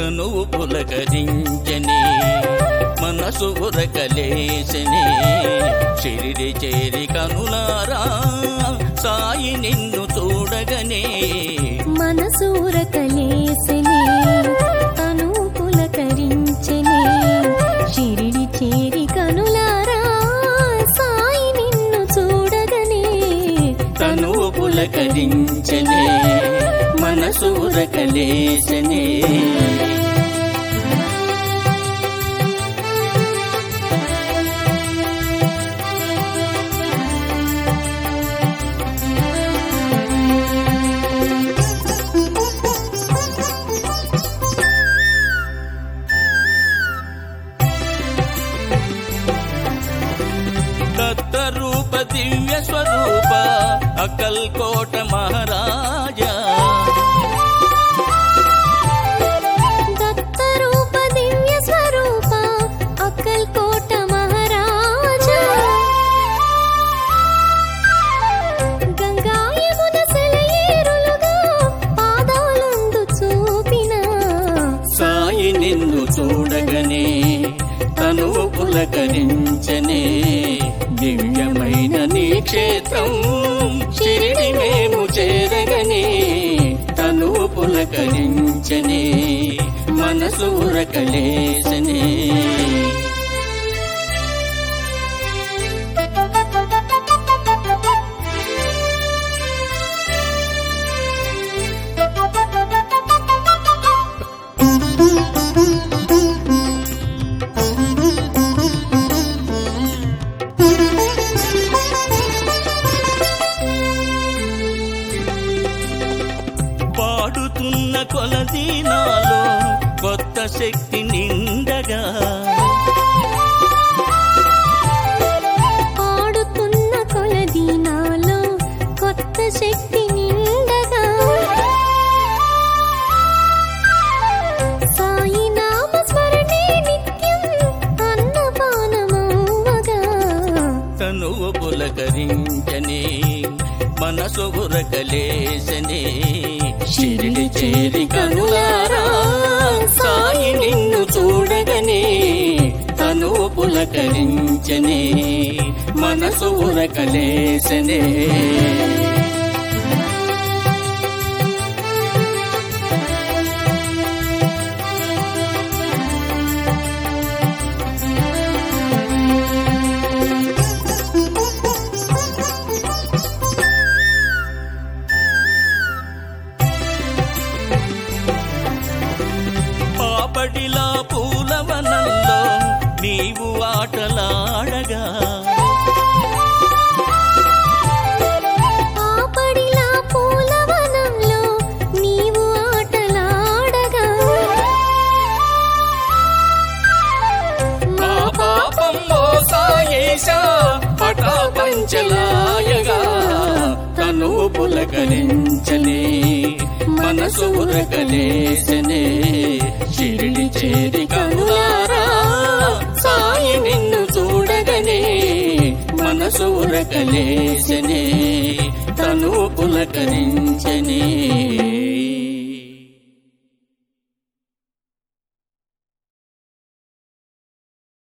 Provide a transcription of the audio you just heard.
తనువు పులకరించని మనసు ఉరకలేసని చిరిడి చేరి కనులారా సాయి నిన్ను చూడగనే మనసూర కలేసనే తను పులకరించనే షిరిడి చేరి కనులారా సాయి నిన్ను చూడగనే తనువు పులకరించని మనసు ఉరకలేసని దత్త రూప దివ్య స్వరూప అకల్ కోట మహారాజా దత్త రూప దివ్య స్వరూప అక్కల్ కోట మహారాజా గంగా యమున సెలయేరులుగా పాదాలందు చూపిన సాయి నిన్ను చూడగనే తనువు పులకరించనే దివ్యమైన నీ క్షేత్రం షిరిడి మేము చేరగనే తనువు పులకరించనే మనసు ఉరకలేసనే పాడుతున్న కొలది నాలో కొత్త శక్తి నిండగా పాడుతున్న కొలది నాలో కొత్త శక్తి నిండగా సాయి నామ స్మరణే నిత్యం అన్నపానమవ్వగా తనువు పులకరించని మనసు ఉరకలేసని షిరిడి చేరి కనులారా సాయి నిన్ను చూడగనే తనువు పులకరించని మనసు ఉరకలేసనే పాపడిలా పూలవనంలో నీవు ఆటలాడగా పాపడిలా పూలవనంలో నీవు ఆటలాడగా మా పాపం మోసాయేశ పటాపంచలాయగా తను పులకరించనే మనసు ఉరకలేసనే షిరిడి చేరి కనులారా సాయి నిన్ను చూడగనే మనసు ఉరకలేసనే తను పులకరించనే